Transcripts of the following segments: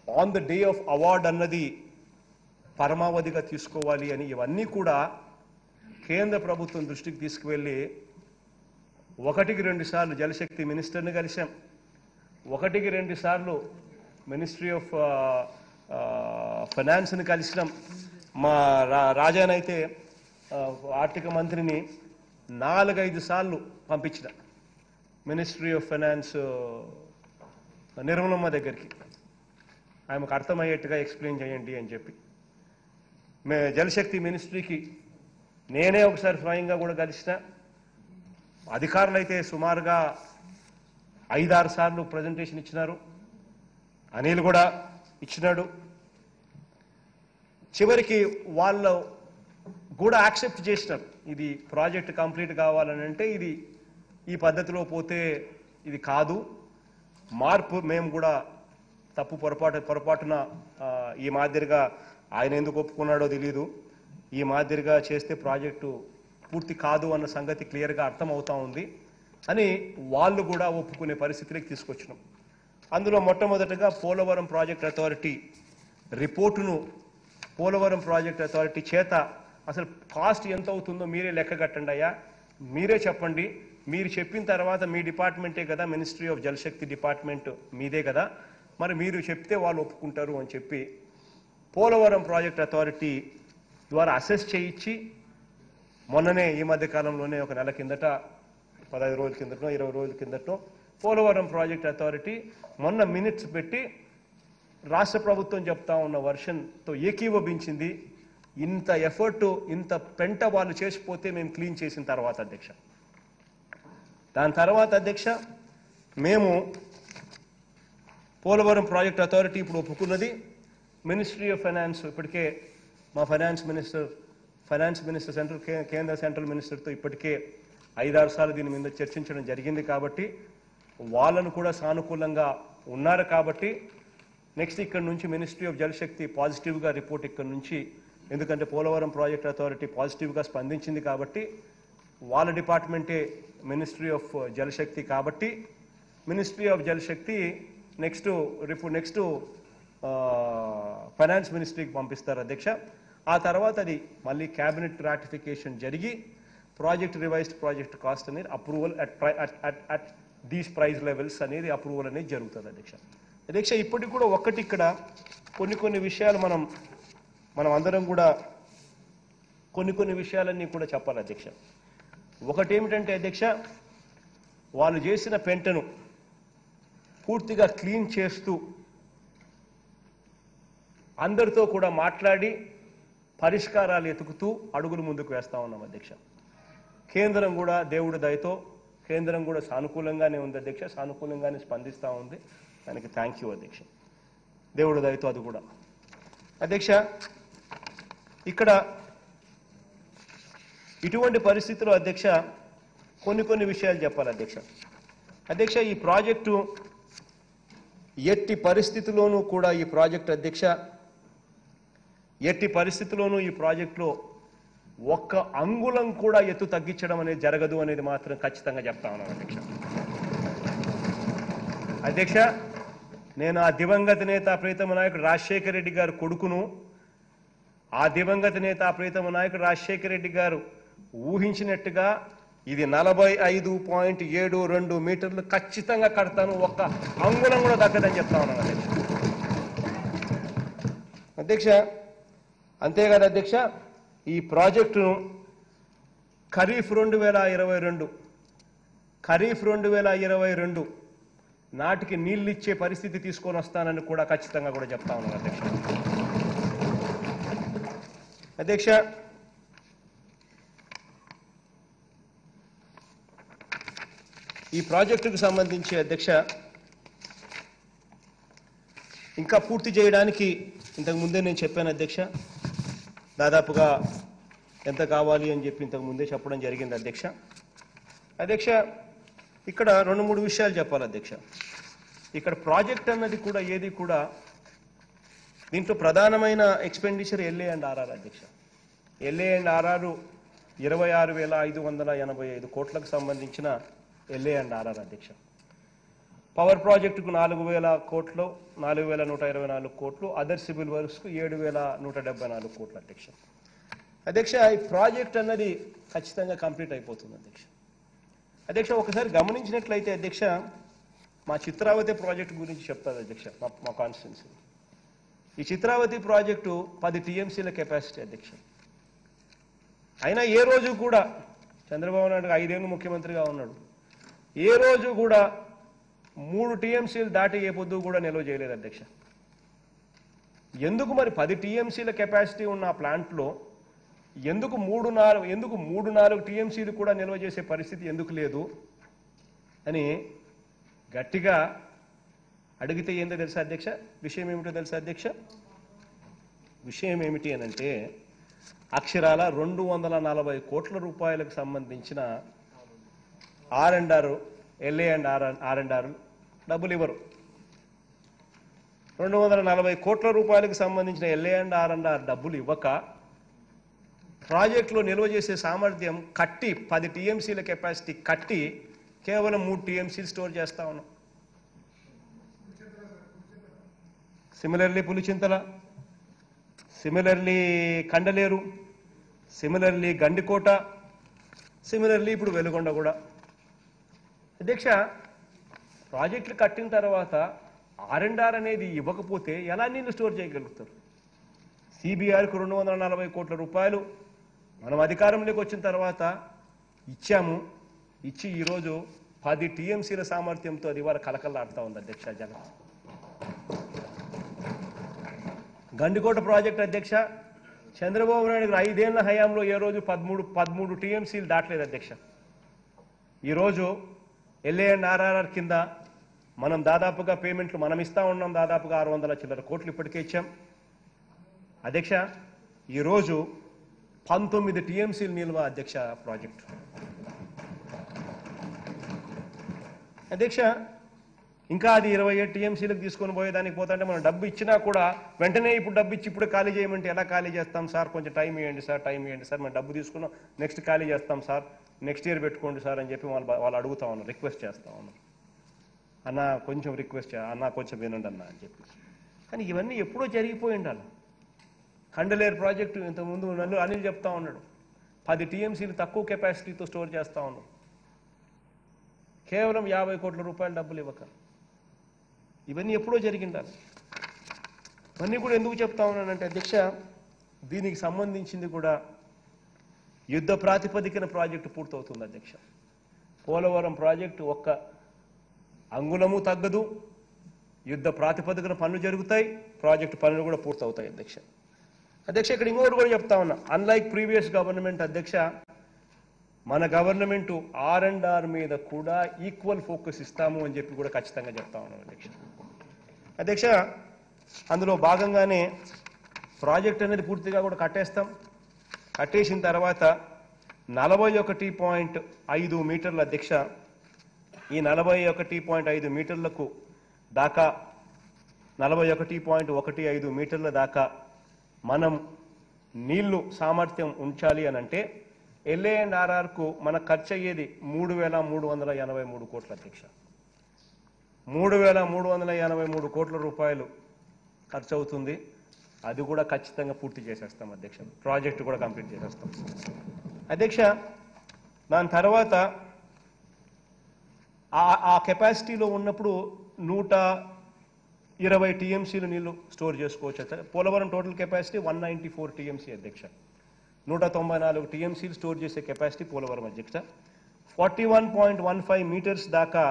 On the day of award అన్నది పరమావధిగా తీసుకోవాలి అని ఇవన్నీ కూడా కేంద్ర ప్రభుత్వం దృష్టికి తీసుకువెళ్ళి ఒకటికి రెండు సార్లు జలశక్తి మినిస్టర్ని కలిశాం ఒకటికి రెండు సార్లు మినిస్ట్రీ ఆఫ్ ఫైనాన్స్ని కలిసినాం మా రా రాజానైతే ఆ, ఆర్థిక మంత్రిని నాలుగైదు సార్లు పంపించిన మినిస్ట్రీ ఆఫ్ ఫైనాన్స్ నిర్మలమ్మ దగ్గరికి ఆమెకు అర్థమయ్యేట్టుగా ఎక్స్ప్లెయిన్ చేయండి అని చెప్పి మే జలశక్తి మినిస్ట్రీకి నేనే ఒకసారి స్వయంగా కూడా కలిసిన అధికారులు అయితే సుమారుగా ఐదారు సార్లు ప్రజెంటేషన్ ఇచ్చినారు అనిల్ కూడా ఇచ్చినాడు చివరికి వాళ్ళు కూడా యాక్సెప్ట్ చేసినారు ఇది ప్రాజెక్ట్ కంప్లీట్ కావాలని అంటే ఇది ఈ పద్ధతిలో పోతే ఇది కాదు మార్పు మేము కూడా తప్పు పొరపాటు పొరపాటున ఆ, ఈ మాదిరిగా ఆయన ఎందుకు ఒప్పుకున్నాడో తెలియదు ఈ మాదిరిగా చేస్తే ప్రాజెక్టు పూర్తి కాదు అన్న సంగతి క్లియర్గా అర్థమవుతా ఉంది అని వాళ్ళు కూడా ఒప్పుకునే పరిస్థితికి తీసుకొచ్చినాం అందులో మొట్టమొదటగా పోలవరం ప్రాజెక్ట్ అథారిటీ రిపోర్టును పోలవరం ప్రాజెక్ట్ అథారిటీ చేత అసలు కాస్ట్ ఎంత అవుతుందో మీరే లెక్క కట్టండి అయ్యా మీరే చెప్పండి మీరు చెప్పిన తర్వాత మీ డిపార్ట్మెంటే కదా మినిస్ట్రీ ఆఫ్ జలశక్తి డిపార్ట్మెంట్ మీదే కదా మరి మీరు చెప్తే వాళ్ళు ఒప్పుకుంటారు అని చెప్పి పోలవరం ప్రాజెక్ట్ అథారిటీ ద్వారా అసెస్ చేయించి మొన్ననే ఈ మధ్య కాలంలోనే ఒక నెల కిందట పదహైదు రోజుల కిందటో ఇరవై రోజుల కిందటో పోలవరం ప్రాజెక్ట్ అథారిటీ మొన్న మినిట్స్ పెట్టి రాష్ట్ర ప్రభుత్వం చెప్తా ఉన్న వర్షన్తో ఏకీభవించింది ఇంత ఎఫర్ట్ ఇంత పెంట వాళ్ళు చేసిపోతే మేము క్లీన్ చేసిన తర్వాత అధ్యక్ష దాని తర్వాత అధ్యక్ష మేము పోలవరం ప్రాజెక్ట్ అథారిటీ ఇప్పుడు ఒప్పుకున్నది మినిస్ట్రీ ఆఫ్ ఫైనాన్స్ ఇప్పటికే మా finance minister finance minister central కే- కేంద్ర సెంట్రల్ మినిస్టర్తో ఇప్పటికే ఐదారు సార్లు దీని మీద చర్చించడం జరిగింది కాబట్టి వాళ్ళను కూడా సానుకూలంగా ఉన్నారు కాబట్టి నెక్స్ట్ ఇక్కడ నుంచి మినిస్ట్రీ ఆఫ్ జలశక్తి పాజిటివ్గా రిపోర్ట్ ఇక్కడ నుంచి ఎందుకంటే పోలవరం ప్రాజెక్ట్ అథారిటీ పాజిటివ్గా స్పందించింది కాబట్టి వాళ్ళ డిపార్ట్మెంటే మినిస్ట్రీ ఆఫ్ జలశక్తి కాబట్టి మినిస్ట్రీ ఆఫ్ జలశక్తి నెక్స్ట్ రేపు నెక్స్ట్ ఫైనాన్స్ మినిస్ట్రీకి పంపిస్తారు అధ్యక్ష ఆ తర్వాత అది మళ్ళీ క్యాబినెట్ రాటిఫికేషన్ జరిగి ప్రాజెక్ట్ రివైజ్డ్ ప్రాజెక్ట్ కాస్ట్ అనేది approval at these price levels అనేది అప్రూవల్ అనేది జరుగుతుంది అధ్యక్ష అధ్యక్ష ఇప్పటికి కూడా ఒక్కటి ఇక్కడ కొన్ని కొన్ని విషయాలు మనం మనం అందరం కూడా కొన్ని కొన్ని విషయాలన్నీ కూడా చెప్పాలి అధ్యక్ష ఒకటి ఏమిటంటే అధ్యక్ష వాళ్ళు చేసిన పెంటను పూర్తిగా క్లీన్ చేస్తూ అందరితో కూడా మాట్లాడి పరిష్కారాలు ఎతుకుతూ అడుగులు ముందుకు వేస్తా ఉన్నాం అధ్యక్ష కేంద్రం కూడా దేవుడి దయతో కేంద్రం కూడా సానుకూలంగానే ఉంది అధ్యక్ష సానుకూలంగానే స్పందిస్తూ ఉంది దానికి థ్యాంక్ యూ అధ్యక్ష దేవుడి దయతో అది కూడా అధ్యక్ష ఇక్కడ ఇటువంటి పరిస్థితుల్లో అధ్యక్ష కొన్ని కొన్ని విషయాలు చెప్పాలి అధ్యక్ష అధ్యక్ష ఈ ప్రాజెక్టు ఎట్టి పరిస్థితిలోనూ కూడా ఈ ప్రాజెక్ట్ అధ్యక్ష ఎట్టి పరిస్థితిలోనూ ఈ ప్రాజెక్టులో ఒక్క అంగుళం కూడా ఎత్తు తగ్గించడం అనేది జరగదు అనేది మాత్రం ఖచ్చితంగా చెప్తా ఉన్నాను అధ్యక్ష అధ్యక్ష నేను ఆ దివంగత నేత ప్రీతమ నాయకుడు రాజశేఖర రెడ్డి గారు కొడుకును ఆ దివంగత నేత ప్రీతమ నాయకుడు రాజశేఖర రెడ్డి గారు ఊహించినట్టుగా ఇది నలభై ఐదు పాయింట్ ఏడు రెండు మీటర్లు ఖచ్చితంగా కడతాను ఒక్క అంగుళం కూడా తగ్గదని చెప్తా ఉన్నాను అధ్యక్ష అధ్యక్ష అంతేకాదు అధ్యక్ష ఈ ప్రాజెక్టును ఖరీఫ్ రెండు వేల ఇరవై రెండు ఖరీఫ్ రెండు వేల ఇరవై రెండు నాటికి నీళ్ళు ఇచ్చే పరిస్థితి తీసుకొని వస్తానని కూడా ఖచ్చితంగా కూడా చెప్తా ఉన్నాను అధ్యక్ష అధ్యక్ష ఈ ప్రాజెక్టుకు సంబంధించి అధ్యక్ష ఇంకా పూర్తి చేయడానికి ఇంతకు ముందే నేను చెప్పాను అధ్యక్ష దాదాపుగా ఎంత కావాలి అని చెప్పి ఇంతకు ముందే చెప్పడం జరిగింది అధ్యక్ష అధ్యక్ష ఇక్కడ రెండు మూడు విషయాలు చెప్పాలి అధ్యక్ష ఇక్కడ ప్రాజెక్ట్ అన్నది కూడా ఏది కూడా దీంట్లో ప్రధానమైన ఎక్స్పెండిచర్ ఎల్ఏ అండ్ ఆర్ఆర్ అధ్యక్ష ఎల్ఏ అండ్ ఆర్ఆర్ ఇరవై ఆరు వేల ఐదు వందల ఎనభై ఐదు కోట్లకు సంబంధించిన ఎల్ఏ అండ్ ఆర్ఆర్ అధ్యక్ష పవర్ ప్రాజెక్టుకు నాలుగు వేల కోట్లు నాలుగు వేల నూట ఇరవై నాలుగు కోట్లు అదర్ సివిల్ వర్క్స్కు ఏడు వేల నూట డెబ్బై నాలుగు కోట్లు అధ్యక్ష అధ్యక్ష ఈ ప్రాజెక్ట్ అన్నది ఖచ్చితంగా కంప్లీట్ అయిపోతుంది అధ్యక్ష అధ్యక్ష ఒకసారి గమనించినట్లయితే అధ్యక్ష మా చిత్రావతి ప్రాజెక్టు గురించి చెప్తారు అధ్యక్ష మా మా కాన్స్టిట్యున్సీ ఈ చిత్రావతి ప్రాజెక్టు పది టీఎంసీల కెపాసిటీ అధ్యక్ష అయినా ఏ రోజు కూడా చంద్రబాబు నాయుడు గారు ఐదేళ్ళు ముఖ్యమంత్రిగా ఉన్నాడు ఏ రోజు కూడా మూడు టీఎంసీలు దాటి ఏ పొద్దు కూడా నిల్వ చేయలేదు అధ్యక్ష ఎందుకు మరి పది టీఎంసీల కెపాసిటీ ఉన్న ఆ ప్లాంట్లో ఎందుకు మూడు నాలుగు ఎందుకు మూడు నాలుగు టీఎంసీలు కూడా నిల్వ చేసే పరిస్థితి ఎందుకు లేదు అని గట్టిగా అడిగితే ఏంటో తెలుసా అధ్యక్ష విషయం ఏమిటో తెలుసా అధ్యక్ష విషయం ఏమిటి అని అంటే అక్షరాల రెండు వందల నలభై కోట్ల రూపాయలకు సంబంధించిన R and R LA and R R and R డబ్బులు ఇవ్వరు రెండు వందల నలభై కోట్ల రూపాయలకు సంబంధించిన LA and R and R డబ్బులు ఇవ్వక ప్రాజెక్టులో నిల్వ చేసే సామర్థ్యం కట్టి పది టీఎంసీల కెపాసిటీ కట్టి కేవలం మూడు టీఎంసీలు స్టోర్ చేస్తా ఉన్నాం similarly Pulichintala similarly Kandaleru similarly Gandikota similarly ఇప్పుడు వెలుగొండ కూడా అధ్యక్ష ప్రాజెక్టులు కట్టిన తర్వాత ఆర్ అండ్ ఆర్ అనేది ఇవ్వకపోతే ఎలా నీళ్ళు స్టోర్ చేయగలుగుతారు సిబిఆర్కు రెండు వందల నలభై కోట్ల రూపాయలు మనం అధికారంలోకి వచ్చిన తర్వాత ఇచ్చాము ఇచ్చి ఈరోజు పది టీఎంసీల సామర్థ్యంతో అది ఇవాళ కలకల్లాడుతూ ఉంది అధ్యక్ష జగన్ గండికోట ప్రాజెక్ట్ అధ్యక్ష చంద్రబాబు నాయుడు గారు ఐదేళ్ల హయాంలో ఏ రోజు పదమూడు పదమూడు టీఎంసీలు దాటలేదు అధ్యక్ష ఈరోజు ఎల్ఏ అండ్ ఆర్ఆర్ఆర్ కింద మనం దాదాపుగా పేమెంట్లు మనం ఇస్తా ఉన్నాం దాదాపుగా ఆరు వందల చిల్లర కోట్లు ఇప్పటికే ఇచ్చాం అధ్యక్ష ఈరోజు పంతొమ్మిది టీఎంసీలు నిల్వ అధ్యక్ష ప్రాజెక్టు అధ్యక్ష ఇంకా అది ఇరవై ఏడు టీఎంసీలకు తీసుకొని పోయేదానికి పోతుంటే మనం డబ్బు ఇచ్చినా కూడా వెంటనే ఇప్పుడు డబ్బు ఇచ్చి ఇప్పుడు ఖాళీ చేయమంటే ఎలా ఖాళీ చేస్తాం సార్ కొంచెం టైం ఇవ్వండి సార్ టైం ఇవ్వండి సార్ మేము డబ్బు తీసుకున్నాం నెక్స్ట్ ఖాళీ చేస్తాం సార్ నెక్స్ట్ ఇయర్ పెట్టుకోండి సార్ అని చెప్పి వాళ్ళు వాళ్ళు అడుగుతా ఉన్నారు రిక్వెస్ట్ చేస్తా ఉన్నాం అన్న కొంచెం రిక్వెస్ట్ చే అన్న కొంచెం వినండి అన్న అని చెప్పి కానీ ఇవన్నీ ఎప్పుడో జరిగిపోయి ఉండాలి కండలేరు ప్రాజెక్టు ఇంతకుముందు నన్ను అనిల్ చెప్తా ఉన్నాడు పది టీఎంసీలు తక్కువ కెపాసిటీతో స్టోర్ చేస్తా ఉన్నాం కేవలం యాభై కోట్ల రూపాయల డబ్బులు ఇవ్వక ఇవన్నీ ఎప్పుడో జరిగిండాలి ఇవన్నీ కూడా ఎందుకు చెప్తా ఉన్నానంటే అధ్యక్ష దీనికి సంబంధించింది కూడా యుద్ధ ప్రాతిపదికన ప్రాజెక్టు పూర్తవుతుంది అధ్యక్ష పోలవరం ప్రాజెక్టు ఒక్క అంగుళము తగ్గదు యుద్ధ ప్రాతిపదికన పనులు జరుగుతాయి ప్రాజెక్టు పనులు కూడా పూర్తవుతాయి అధ్యక్ష అధ్యక్ష ఇక్కడ ఇంకొకటి కూడా చెప్తా ఉన్నా అన్లైక్ ప్రీవియస్ గవర్నమెంట్ అధ్యక్ష మన గవర్నమెంట్ ఆర్ అండ్ ఆర్ మీద కూడా ఈక్వల్ ఫోకస్ ఇస్తాము అని చెప్పి కూడా ఖచ్చితంగా చెప్తా ఉన్నాం అధ్యక్ష అధ్యక్ష అందులో భాగంగానే ప్రాజెక్ట్ అనేది పూర్తిగా కూడా కట్టేస్తాం కట్టేసిన తర్వాత నలభై ఒకటి పాయింట్ ఐదు మీటర్ల అధ్యక్ష ఈ నలభై ఒకటి పాయింట్ ఐదు మీటర్లకు దాకా నలభై ఒకటి పాయింట్ ఒకటి ఐదు మీటర్ల దాకా మనం నీళ్లు సామర్థ్యం ఉంచాలి అని అంటే ఎల్ఏ అండ్ ఆర్ఆర్కు మన ఖర్చు అయ్యేది మూడు వేల మూడు వందల ఎనభై మూడు కోట్ల అధ్యక్ష మూడు వేల మూడు వందల ఎనభై మూడు కోట్ల రూపాయలు ఖర్చు అవుతుంది అది కూడా ఖచ్చితంగా పూర్తి చేసేస్తాం అధ్యక్ష ప్రాజెక్టు కూడా కంప్లీట్ చేసేస్తాం అధ్యక్ష దాని తర్వాత ఆ- ఆ కెపాసిటీలో ఉన్నప్పుడు నూట ఇరవై టీఎంసీలు నీళ్లు స్టోర్ చేసుకోవచ్చు అధ్యక్ష. Polavaram total capacity one ninety four TMC అధ్యక్ష నూట తొంభై నాలుగు టీఎంసీలు స్టోర్ చేసే కెపాసిటీ పోలవరం అధ్యక్ష forty one point one five meters దాకా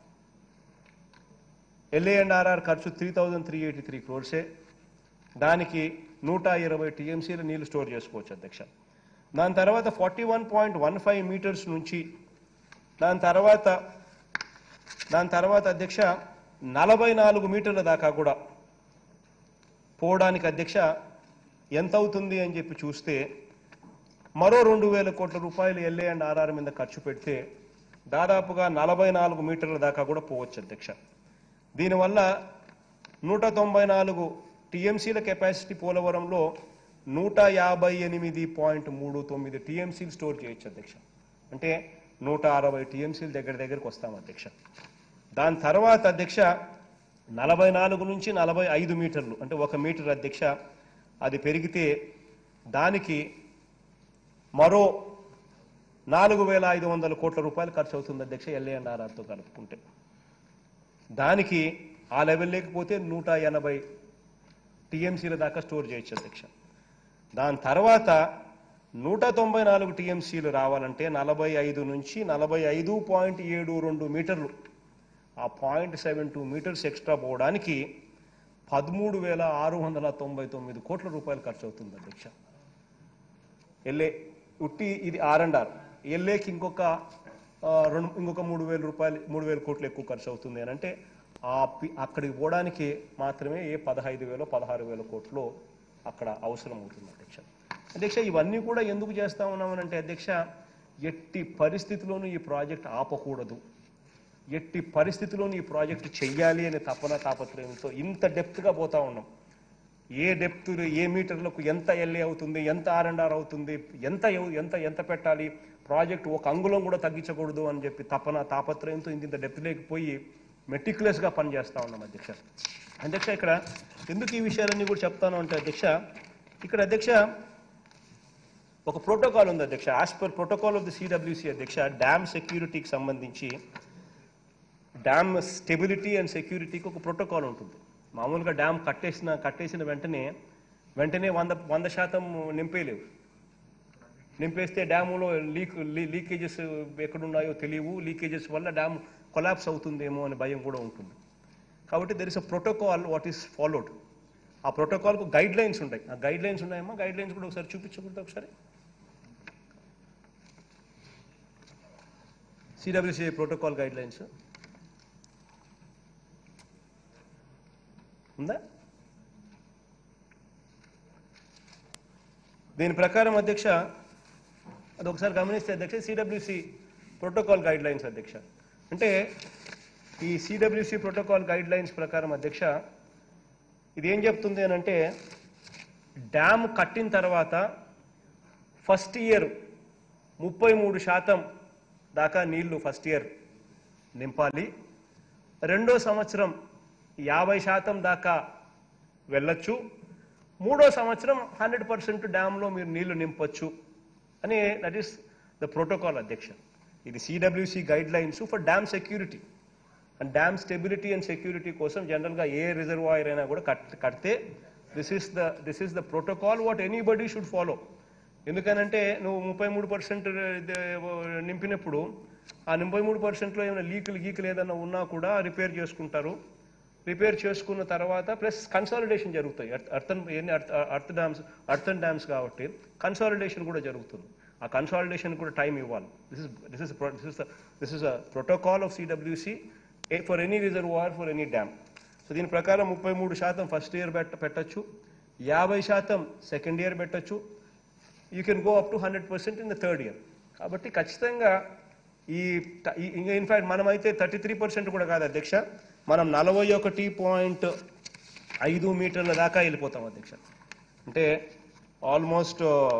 ఎల్ఏ అండ్ ఆర్ఆర్ ఖర్చు three thousand three eighty three క్రోర్సే దానికి నూట ఇరవై టీఎంసీలు నీళ్లు స్టోర్ చేసుకోవచ్చు అధ్యక్ష దాని తర్వాత forty one point one five meters నుంచి దాని తర్వాత దాని తర్వాత అధ్యక్ష నలభై నాలుగు మీటర్ల దాకా కూడా పోవడానికి అధ్యక్ష ఎంత అవుతుంది అని చెప్పి చూస్తే మరో రెండు వేల కోట్ల రూపాయలు ఎల్ఏ అండ్ ఆర్ఆర్ మీద ఖర్చు పెడితే దాదాపుగా నలభై నాలుగు మీటర్ల దాకా కూడా పోవచ్చు అధ్యక్ష దీనివల్ల నూట తొంభై నాలుగు టీఎంసీల కెపాసిటీ పోలవరంలో నూట యాభై ఎనిమిది పాయింట్ మూడు తొమ్మిది టీఎంసీలు స్టోర్ చేయొచ్చు అధ్యక్ష అంటే నూట అరవై టీఎంసీల దగ్గర దగ్గరకు వస్తాం అధ్యక్ష దాని తర్వాత అధ్యక్ష నలభై నాలుగు నుంచి నలభై ఐదు మీటర్లు అంటే ఒక మీటర్ అధ్యక్ష అది పెరిగితే దానికి మరో నాలుగు వేల ఐదు వందల కోట్ల రూపాయలు ఖర్చు అవుతుంది అధ్యక్ష ఎల్ఏఎన్ఆర్ఆర్తో కలుపుకుంటే దానికి ఆ లెవెల్ లేకపోతే నూట ఎనభై టీఎంసీల దాకా స్టోర్ చేయొచ్చు అధ్యక్ష దాని తర్వాత నూట తొంభై నాలుగు టీఎంసీలు రావాలంటే నలభై ఐదు నుంచి నలభై ఐదు పాయింట్ ఏడు రెండు మీటర్లు ఆ point seven two meters extra పోవడానికి పదమూడు వేల ఆరు వందల తొంభై తొమ్మిది కోట్ల రూపాయలు ఖర్చు అవుతుంది అధ్యక్ష ఎల్ఏ ఉట్టి ఇది ఆర్ అండ్ ఆర్ ఎల్ఏకి ఇంకొక ఆ, రెండు ఇంకొక మూడు వేల రూపాయలు మూడు వేల కోట్లు ఎక్కువ ఖర్చు అవుతుంది అని అంటే ఆ పి- అక్కడికి పోవడానికి మాత్రమే ఏ పదహైదు వేలు పదహారు వేల కోట్లు అక్కడ అవసరం అవుతుంది అధ్యక్ష అధ్యక్ష ఇవన్నీ కూడా ఎందుకు చేస్తా ఉన్నామనంటే అధ్యక్ష ఎట్టి పరిస్థితిలోనూ ఈ ప్రాజెక్ట్ ఆపకూడదు ఎట్టి పరిస్థితిలోనూ ఈ ప్రాజెక్టు చెయ్యాలి అనే తపన తాపత్రయంతో ఇంత డెప్త్గా పోతా ఉన్నాం ఏ డెప్త్ ఏ మీటర్లకు ఎంత ఎల్ఏ అవుతుంది ఎంత ఆర్ అండ్ ఆర్ అవుతుంది ఎంత ఎవ- ఎంత ఎంత పెట్టాలి ప్రాజెక్ట్ ఒక అంగుళం కూడా తగ్గించకూడదు అని చెప్పి తపన తాపత్రయంతో ఇంత ఇంత డెప్త్ లేకపోయి మెటిక్యులస్గా పనిచేస్తా ఉన్నాం అధ్యక్ష అధ్యక్ష ఇక్కడ ఎందుకు ఈ విషయాలన్నీ కూడా చెప్తాను అంటే అధ్యక్ష ఇక్కడ అధ్యక్ష ఒక ప్రోటోకాల్ ఉంది అధ్యక్ష as per protocol of the CWC అధ్యక్ష డ్యామ్ సెక్యూరిటీకి సంబంధించి డ్యామ్ స్టెబిలిటీ అండ్ సెక్యూరిటీకి ఒక ప్రోటోకాల్ ఉంటుంది మామూలుగా డ్యామ్ కట్టేసిన కట్టేసిన వెంటనే వెంటనే వంద వంద శాతం నింపేయలేవు నింపేస్తే డ్యాములో లీక్ లీకేజెస్ ఎక్కడున్నాయో తెలియవు లీకేజెస్ వల్ల డ్యామ్ కొలాప్స్ అవుతుందేమో అనే భయం కూడా ఉంటుంది కాబట్టి there is a protocol what is followed ఆ ప్రోటోకాల్కు గైడ్ లైన్స్ ఉంటాయి ఆ గైడ్ లైన్స్ ఉన్నాయమ్మా గైడ్ లైన్స్ కూడా ఒకసారి చూపించకూడదు ఒకసారి సిడబ్ల్యూసీ ప్రోటోకాల్ గైడ్ లైన్స్ ఉందా దీని ప్రకారం అధ్యక్ష అది ఒకసారి గమనిస్తే అధ్యక్ష సిడబ్ల్యూసి ప్రోటోకాల్ గైడ్ లైన్స్ అధ్యక్ష అంటే ఈ సిడబ్ల్యూసి ప్రోటోకాల్ గైడ్ లైన్స్ ప్రకారం అధ్యక్ష ఇది ఏం చెప్తుంది అని అంటే డ్యామ్ కట్టిన తర్వాత ఫస్ట్ ఇయర్ ముప్పై మూడు శాతం దాకా నీళ్లు ఫస్ట్ ఇయర్ నింపాలి రెండో సంవత్సరం యాభై శాతం దాకా వెళ్ళొచ్చు మూడో సంవత్సరం హండ్రెడ్ పర్సెంట్ డ్యామ్లో మీరు నీళ్లు నింపొచ్చు అని దట్ ఈస్ ద ప్రోటోకాల్ అధ్యక్ష ఇది CWC guidelines for dam security and dam stability and security కోసం జనరల్గా ఏ రిజర్వాయర్ అయినా కూడా కట్ కడితే this is the this is the protocol what anybody should follow ఎందుకనంటే నువ్వు ముప్పై మూడు పర్సెంట్ నింపినప్పుడు ఆ ముప్పై మూడు పర్సెంట్లో ఏమైనా లీకులు గీకులు ఏదైనా ఉన్నా కూడా రిపేర్ చేసుకుంటారు రిపేర్ చేసుకున్న తర్వాత ప్లస్ కన్సాలిడేషన్ జరుగుతాయి అర్త్ అర్థన్ ఎన్ని earth earth dams earthen dams కాబట్టి కన్సాలిడేషన్ కూడా జరుగుతుంది ఆ కన్సాలిడేషన్ కూడా టైం ఇవ్వాలి this is this is this is this is a protocol of CWC for any reservoir for any dam so దీని ప్రకారం ముప్పై మూడు శాతం ఫస్ట్ ఇయర్ పెట్ట పెట్టచ్చు యాభై శాతం సెకండ్ ఇయర్ పెట్టచ్చు you can go up to hundred percent in the third year కాబట్టి ఖచ్చితంగా ఈ ట- ఈ- ఇంకా ఇన్ఫాక్ట్ మనమైతే థర్టీ త్రీ పర్సెంట్ కూడా కాదు అధ్యక్ష మనం నలభై ఒకటి పాయింట్ ఐదు మీటర్ల దాకా వెళ్ళిపోతాం అధ్యక్ష అంటే ఆల్మోస్ట్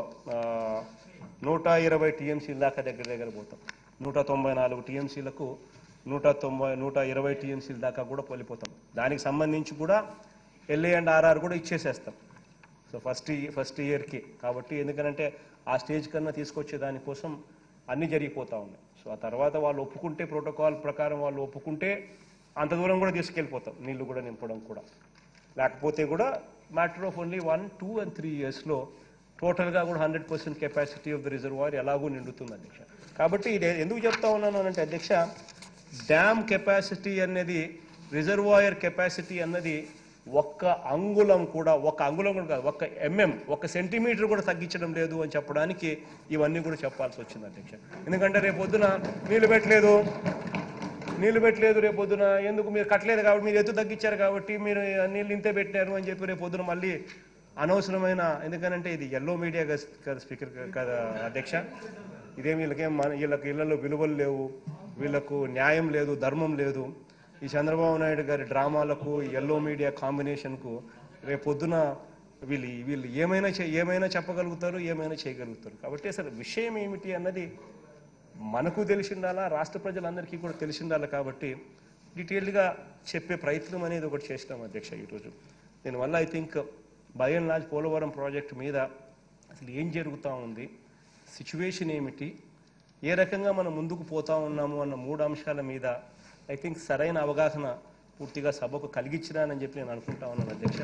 నూట ఇరవై టీఎంసీల దాకా దగ్గర దగ్గర పోతాం నూట తొంభై నాలుగు టీఎంసీలకు నూట తొంభై నూట ఇరవై టీఎంసీల దాకా కూడా వెళ్ళిపోతాం దానికి సంబంధించి కూడా ఎల్ఏ అండ్ ఆర్ఆర్ కూడా ఇచ్చేసేస్తాం సో ఫస్ట్ ఫస్ట్ ఇయర్కి కాబట్టి ఎందుకంటే ఆ స్టేజ్ కన్నా తీసుకొచ్చే దానికోసం అన్నీ జరిగిపోతూ ఉన్నాయి సో ఆ తర్వాత వాళ్ళు ఒప్పుకుంటే ప్రోటోకాల్ ప్రకారం వాళ్ళు ఒప్పుకుంటే అంత దూరం కూడా తీసుకెళ్ళిపోతాం నీళ్లు కూడా నింపడం కూడా లేకపోతే కూడా matter of only one two and three ఇయర్స్లో టోటల్గా కూడా hundred percent capacity of the reservoir ఎలాగూ నిండుతుంది అధ్యక్ష కాబట్టి ఇది ఎందుకు చెప్తా ఉన్నాను అంటే అధ్యక్ష డ్యామ్ కెపాసిటీ అనేది రిజర్వాయర్ కెపాసిటీ అన్నది ఒక్క అంగుళం కూడా ఒక్క అంగుళం కూడా కాదు ఒక్క ఎంఎం ఒక్క సెంటీమీటర్ కూడా తగ్గించడం లేదు అని చెప్పడానికి ఇవన్నీ కూడా చెప్పాల్సి వచ్చింది అధ్యక్ష ఎందుకంటే రేపు పొద్దున నీళ్లు పెట్టలేదు నీళ్లు పెట్టలేదు రేపు పొద్దున ఎందుకు మీరు కట్టలేదు కాబట్టి మీరు ఎత్తు తగ్గించారు కాబట్టి మీరు నీళ్ళు ఇంతే పెట్టారు అని చెప్పి రేపు పొద్దున మళ్ళీ అనవసరమైన ఎందుకనంటే ఇది ఎల్లో మీడియా కదా స్పీకర్ కదా అధ్యక్ష ఇదేం వీళ్ళకేం మన వీళ్ళకి ఇళ్లలో విలువలు లేవు వీళ్ళకు న్యాయం లేదు ధర్మం లేదు ఈ చంద్రబాబు నాయుడు గారి డ్రామాలకు ఎల్లో మీడియా కాంబినేషన్కు రేపు పొద్దున వీళ్ళు వీళ్ళు ఏమైనా చే- ఏమైనా చెప్పగలుగుతారు ఏమైనా చేయగలుగుతారు కాబట్టి అసలు విషయం ఏమిటి అన్నది మనకు తెలిసిండాలా రాష్ట్ర ప్రజలందరికీ కూడా తెలిసిండాలి కాబట్టి డీటెయిల్డ్గా చెప్పే ప్రయత్నం అనేది ఒకటి చేసినాం అధ్యక్ష ఈరోజు దీనివల్ల I think by and large Polavaram project మీద అసలు ఏం జరుగుతూ ఉంది సిచ్యువేషన్ ఏమిటి ఏ రకంగా మనం ముందుకు పోతా ఉన్నాము అన్న మూడు అంశాల మీద ఐ థింక్ సరైన అవగాహన పూర్తిగా సభకు కలిగించినానని చెప్పి నేను అనుకుంటా ఉన్నాను అధ్యక్ష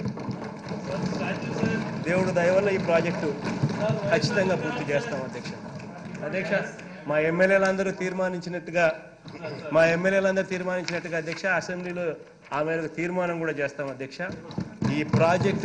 దేవుడు దయ వల్ల ఈ ప్రాజెక్టు ఖచ్చితంగా పూర్తి చేస్తాం అధ్యక్ష అధ్యక్ష మా ఎమ్మెల్యేలందరూ తీర్మానించినట్టుగా మా ఎమ్మెల్యేలందరూ తీర్మానించినట్టుగా అధ్యక్ష అసెంబ్లీలో ఆ మేరకు తీర్మానం కూడా చేస్తాం అధ్యక్ష ఈ ప్రాజెక్టు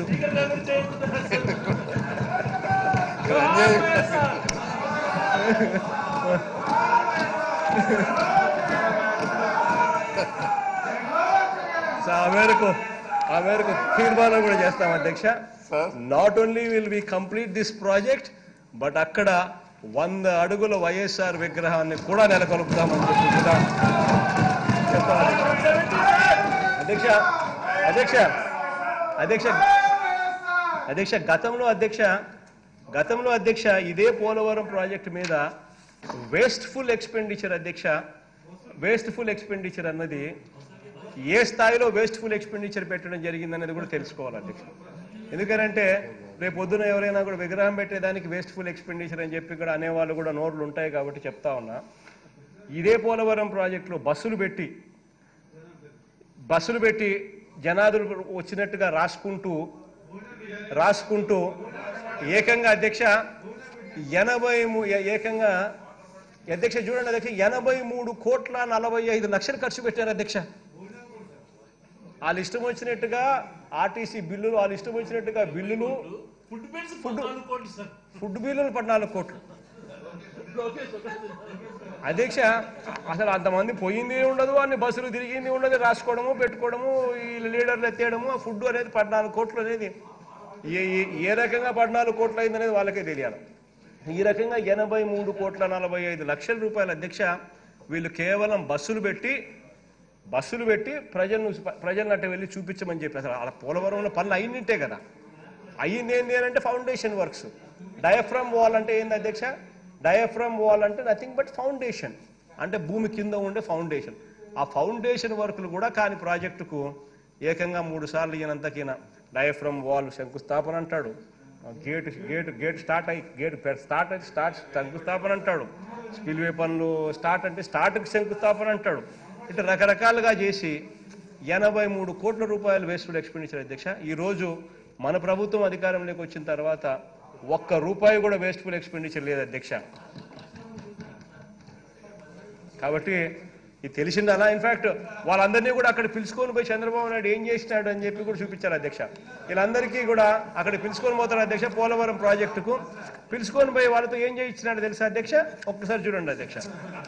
సో ఆ మేరకు ఆ మేరకు తీర్మానం కూడా చేస్తాం అధ్యక్ష sir not only will we complete this project but అక్కడ వంద అడుగుల వైఎస్ఆర్ విగ్రహాన్ని కూడా నెలకొల్పుతామని చెప్పి కూడా చెప్తాం అధ్యక్ష అధ్యక్ష అధ్యక్ష అధ్యక్ష గతంలో అధ్యక్ష గతంలో అధ్యక్ష ఇదే పోలవరం ప్రాజెక్ట్ మీద వేస్ట్ఫుల్ ఎక్స్పెండిచర్ అధ్యక్ష వేస్ట్ఫుల్ ఎక్స్పెండిచర్ అన్నది ఏ స్థాయిలో వేస్ట్ఫుల్ ఎక్స్పెండిచర్ పెట్టడం జరిగిందనేది కూడా తెలుసుకోవాలి అధ్యక్ష ఎందుకంటే రేపు పొద్దున ఎవరైనా కూడా విగ్రహం పెట్టేదానికి వేస్ట్ఫుల్ ఎక్స్పెండిచర్ అని చెప్పి కూడా అనేవాళ్ళు కూడా నోర్లు ఉంటాయి కాబట్టి చెప్తా ఉన్నా ఇదే పోలవరం ప్రాజెక్టులో బస్సులు పెట్టి బస్సులు పెట్టి జనాదులు వచ్చినట్టుగా రాసుకుంటూ రాసుకుంటూ ఏకంగా అధ్యక్ష ఎనభై మూ- ఏ- ఏకంగా అధ్యక్ష చూడండి అధ్యక్ష ఎనభై మూడు కోట్ల నలభై ఐదు లక్షలు ఖర్చు పెట్టారు అధ్యక్ష వాళ్ళు ఇష్టం వచ్చినట్టుగా ఆర్టీసీ బిల్లులు వాళ్ళు ఇష్టం వచ్చినట్టుగా బిల్లులు ఫుడ్ బిల్స్ పద్నాలుగు కోట్లు సార్ ఫుడ్ బిల్లులు పద్నాలుగు కోట్లు అధ్యక్ష అసలు అంతమంది పోయింది ఉండదు అన్ని బస్సులు తిరిగింది ఉండదు రాసుకోవడము పెట్టుకోవడము ఈ లీడర్లు ఎత్తేయడము ఆ ఫుడ్ అనేది పద్నాలుగు కోట్లు అనేది ఏ ఏ- ఏ రకంగా పద్నాలుగు కోట్లు అయింది అనేది వాళ్ళకే తెలియాలి ఈ రకంగా ఎనభై మూడు కోట్ల నలభై ఐదు లక్షల రూపాయల అధ్యక్ష వీళ్ళు కేవలం బస్సులు పెట్టి బస్సులు పెట్టి ప్రజలను ప్రజలను అట్ట వెళ్ళి చూపించమని చెప్పి అసలు అలా పోలవరంలో పనులు అయినింటే కదా అయ్యింది ఏంటి అని అంటే ఫౌండేషన్ వర్క్స్ డయాఫ్రమ్ వాల్ అంటే ఏంది అధ్యక్ష డయాఫ్రమ్ వాల్ అంటే నథింగ్ బట్ ఫౌండేషన్ అంటే భూమి కింద ఉండే ఫౌండేషన్ ఆ ఫౌండేషన్ వర్కులు కూడా కాని ప్రాజెక్టుకు ఏకంగా మూడు సార్లు ఈయనంతకిన డయాఫ్రమ్ వాల్ శంకుస్థాపన అంటాడు గేట్ గేట్ గేట్ స్టార్ట్ అయ్యి గేట్ స్టార్ట్ అయితే స్టార్ట్ శంకుస్థాపన అంటాడు స్పిల్వే పనులు స్టార్ట్ అంటే స్టార్ట్కి శంకుస్థాపన అంటాడు ఇట్లా రకరకాలుగా చేసి ఎనభై మూడు కోట్ల రూపాయలు వేస్ట్ఫుల్ ఎక్స్పెండిచర్ అధ్యక్ష ఈ రోజు మన ప్రభుత్వం అధికారంలోకి వచ్చిన తర్వాత ఒక్క రూపాయి కూడా వేస్ట్ఫుల్ ఎక్స్పెండిచర్ లేదు అధ్యక్ష కాబట్టి ఇది తెలిసింది అలా ఇన్ఫాక్ట్ వాళ్ళందరినీ కూడా అక్కడ పిలుచుకొని పోయి చంద్రబాబు నాయుడు ఏం చేసినాడు అని చెప్పి కూడా చూపించారు అధ్యక్ష వీళ్ళందరికీ కూడా అక్కడ పిలుచుకొని పోతారు అధ్యక్ష పోలవరం ప్రాజెక్టుకు పిలుచుకొని పోయి వాళ్ళతో ఏం చేయించినాడు తెలుసా అధ్యక్ష ఒక్కసారి చూడండి అధ్యక్ష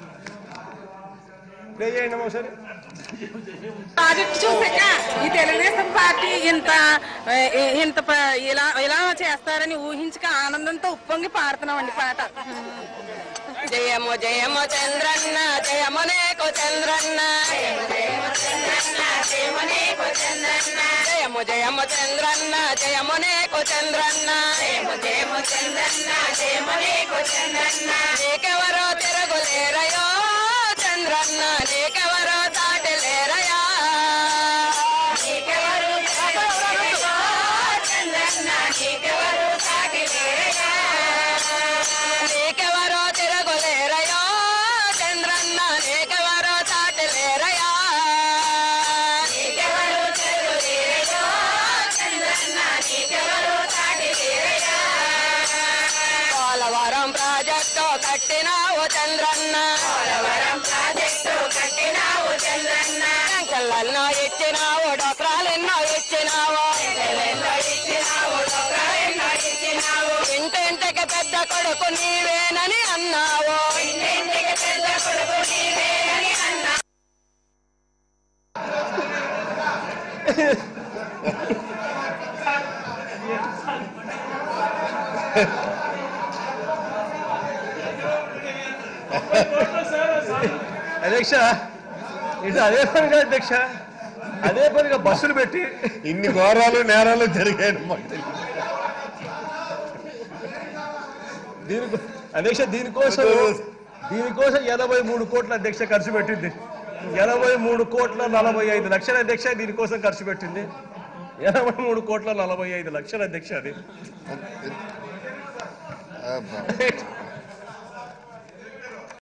ప్లే చేయండి అమ్మా ఒకసారి ప్రాజెక్ట్ చూసాక ఈ తెలుగుదేశం పార్టీ ఇంత ఏ, ఇంత ప- ఇలా ఇలా చేస్తారని ఊహించక ఆనందంతో ఉప్పొంగి పాడుతున్నామండి పాట జయము జయము చంద్రన్న జయము నేకు చంద్రన్న జయము జయము చంద్రన్న జయము నేకు చంద్రన్న జయము జయము చంద్రన్న జయము నేకు చంద్రన్న జయము జయము చంద్రన్న జయము నేకు చంద్రన్న నీకెవరో తిరగులేరయో చంద్రన్న నీకెవరో దాటలేరయా నీకెవరు తిరగులేరయో చంద్రన్న నీకెవరు దాటలేరయా నీకెవరో తిరగులేరయో చంద్రన్న నీకెవరో దాటలేరయా నీకెవరు తిరగులేరయో చంద్రన్న నీకెవరు దాటలేరయా పోలవరం ప్రాజెక్టు కట్టినావు చంద్రన్న పోలవరం ప్రాజెక్టు కట్టినావు చంద్రన్న టంకలెన్నో ఇచ్చినావు డొక్రాలెన్నో ఇచ్చినావు ఎన్నో ఇచ్చినావు డొక్రాలెన్నో ఇచ్చినావు ఇంటింటికి పెద్ద కొడుకు నీవేనని అన్నావు ఇంటింటికి పెద్ద కొడుకు నీవేనని అన్నావు అధ్యక్ష ఇది అదే పనిగా అధ్యక్ష అదే పనిగా బస్సులు పెట్టి ఇన్ని ఘోరాలు నేరాలు జరిగాయి మాకు తెలియదు. దీనికి అధ్యక్ష దీనికోసం దీనికోసం ఎనభై మూడు కోట్ల అధ్యక్ష ఖర్చు పెట్టింది ఎనభై మూడు కోట్ల నలభై ఐదు లక్షల అధ్యక్ష దీనికోసం ఖర్చు పెట్టింది ఎనభై మూడు కోట్ల నలభై ఐదు లక్షల అధ్యక్ష అది అబ్బా.